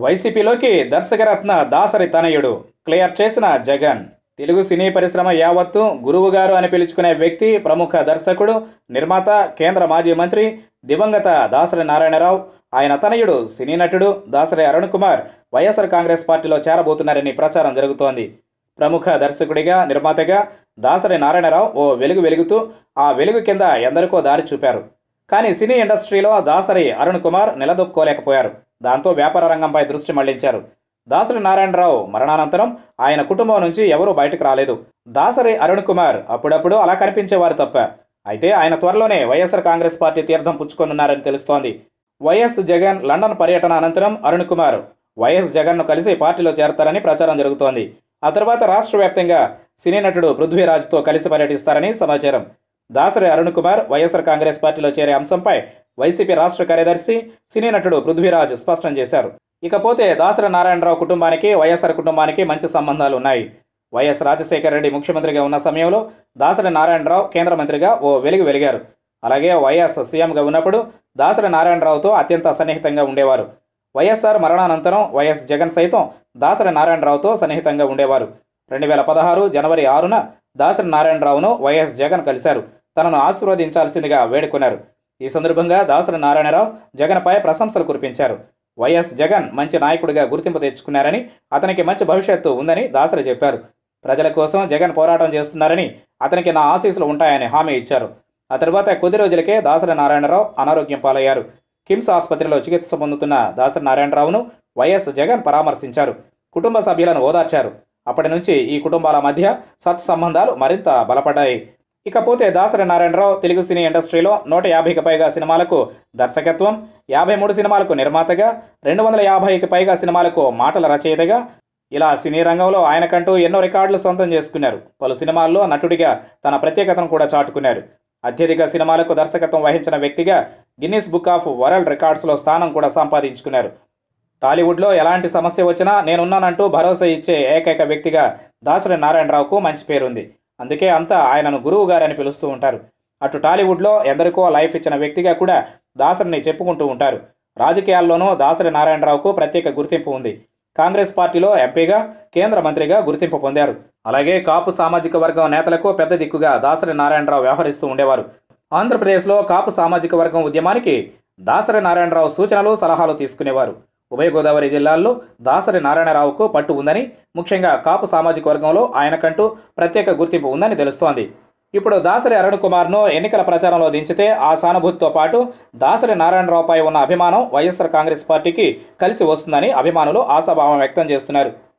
వైసీపీలోకి దర్శకరత్న దాసరి తనయుడు క్లియర్ చేసిన జగన్ తెలుగు సినీ పరిశ్రమ యావత్తు గురువు గారు అని పిలుచుకునే వ్యక్తి ప్రముఖ దర్శకుడు నిర్మాత కేంద్ర మాజీ మంత్రి దివంగత దాసరి నారాయణరావు ఆయన తనయుడు సినీ నటుడు దాసరి అరుణ్ కుమార్ వైఎస్ఆర్ కాంగ్రెస్ పార్టీలో చేరబోతున్నారని ప్రచారం జరుగుతోంది ప్రముఖ దర్శకుడిగా నిర్మాతగా దాసరి నారాయణరావు ఓ వెలుగు వెలుగుతూ ఆ వెలుగు కింద ఎందరికో దారి చూపారు కానీ సినీ ఇండస్ట్రీలో దాసరి అరుణ్ కుమార్ నిలదొక్కోలేకపోయారు దాంతో వ్యాపార రంగంపై దృష్టి మళ్లించారు దాసరి నారాయణరావు మరణానంతరం ఆయన కుటుంబం నుంచి ఎవరూ బయటకు రాలేదు దాసరి అరుణ్ కుమార్ అప్పుడప్పుడు అలా కనిపించేవారు తప్ప అయితే ఆయన త్వరలోనే వైఎస్ఆర్ కాంగ్రెస్ పార్టీ తీర్థం పుచ్చుకొనున్నారని తెలుస్తోంది వైఎస్ జగన్ లండన్ పర్యటన అనంతరం అరుణ్ కుమార్ వైఎస్ జగన్ను కలిసి పార్టీలో చేరతారని ప్రచారం జరుగుతోంది ఆ తర్వాత రాష్ట్ర వ్యాప్తంగా సినీ నటుడు పృథ్వీరాజ్తో కలిసి పర్యటిస్తారని సమాచారం దాసరి అరుణ్ కుమార్ వైఎస్ఆర్ కాంగ్రెస్ పార్టీలో చేరే అంశంపై వైసీపీ రాష్ట్ర కార్యదర్శి సినీ నటుడు పృథ్వీరాజ్ స్పష్టం చేశారు ఇకపోతే దాసరి నారాయణరావు కుటుంబానికి వైఎస్ఆర్ కుటుంబానికి మంచి సంబంధాలు ఉన్నాయి వైఎస్ రాజశేఖర రెడ్డి ముఖ్యమంత్రిగా ఉన్న సమయంలో దాసరి నారాయణరావు కేంద్ర మంత్రిగా ఓ వెలుగు వెలిగారు అలాగే వైఎస్ సీఎంగా ఉన్నప్పుడు దాసరి నారాయణరావుతో అత్యంత సన్నిహితంగా ఉండేవారు వైఎస్ఆర్ మరణానంతరం వైఎస్ జగన్ సైతం దాసరి నారాయణరావుతో సన్నిహితంగా ఉండేవారు రెండు వేల పదహారు జనవరి ఆరున దాసరి నారాయణరావును వైఎస్ జగన్ కలిశారు తనను ఆశీర్వదించాల్సిందిగా వేడుకున్నారు ఈ సందర్భంగా దాసరి నారాయణరావు జగన్పై ప్రశంసలు కురిపించారు వైఎస్ జగన్ మంచి నాయకుడిగా గుర్తింపు తెచ్చుకున్నారని అతనికి మంచి భవిష్యత్తు ఉందని దాసరి చెప్పారు ప్రజల కోసం జగన్ పోరాటం చేస్తున్నారని అతనికి నా ఆశీస్సులు ఉంటాయని హామీ ఇచ్చారు ఆ తర్వాత కొద్ది రోజులకే దాసరి నారాయణరావు అనారోగ్యం పాలయ్యారు కిమ్స్ ఆసుపత్రిలో చికిత్స పొందుతున్న దాసరి నారాయణరావును వైఎస్ జగన్ పరామర్శించారు కుటుంబ సభ్యులను ఓదార్చారు అప్పటి నుంచి ఈ కుటుంబాల మధ్య సత్సంబంధాలు మరింత బలపడ్డాయి ఇకపోతే దాసరి నారాయణరావు తెలుగు సినీ ఇండస్ట్రీలో నూట యాభైకి పైగా సినిమాలకు దర్శకత్వం యాభై మూడు సినిమాలకు నిర్మాతగా రెండు వందల యాభైకి పైగా సినిమాలకు మాటల రచయితగా ఇలా సినీ రంగంలో ఆయనకంటూ ఎన్నో రికార్డులు సొంతం చేసుకున్నారు పలు సినిమాల్లో నటుడిగా తన ప్రత్యేకతను కూడా చాటుకున్నారు అత్యధిక సినిమాలకు దర్శకత్వం వహించిన వ్యక్తిగా గిన్నిస్ బుక్ ఆఫ్ వరల్డ్ రికార్డ్స్లో స్థానం కూడా సంపాదించుకున్నారు టాలీవుడ్లో ఎలాంటి సమస్య వచ్చినా నేనున్నానంటూ భరోసా ఇచ్చే ఏకైక వ్యక్తిగా దాసరి నారాయణరావుకు మంచి పేరుంది అందుకే అంతా ఆయనను గురువు గారని పిలుస్తూ ఉంటారు అటు టాలీవుడ్లో ఎందరికో లైఫ్ ఇచ్చిన వ్యక్తిగా కూడా దాసరిని చెప్పుకుంటూ ఉంటారు రాజకీయాల్లోనూ దాసరి నారాయణరావుకు ప్రత్యేక గుర్తింపు ఉంది కాంగ్రెస్ పార్టీలో ఎంపీగా కేంద్ర మంత్రిగా గుర్తింపు పొందారు అలాగే కాపు సామాజిక వర్గం నేతలకు పెద్ద దిక్కుగా దాసరి నారాయణరావు వ్యవహరిస్తూ ఉండేవారు ఆంధ్రప్రదేశ్లో కాపు సామాజిక వర్గం ఉద్యమానికి దాసరి నారాయణరావు సూచనలు సలహాలు తీసుకునేవారు ఉభయ గోదావరి జిల్లాల్లో దాసరి నారాయణరావుకు పట్టు ఉందని ముఖ్యంగా కాపు సామాజిక వర్గంలో ఆయనకంటూ ప్రత్యేక గుర్తింపు ఉందని తెలుస్తోంది ఇప్పుడు దాసరి అరుణ్ కుమార్ను ఎన్నికల ప్రచారంలో దించితే ఆ సానుభూతితో పాటు దాసరి నారాయణరావుపై ఉన్న అభిమానం వైఎస్ఆర్ కాంగ్రెస్ పార్టీకి కలిసి వస్తుందని అభిమానులు ఆశాభావం వ్యక్తం చేస్తున్నారు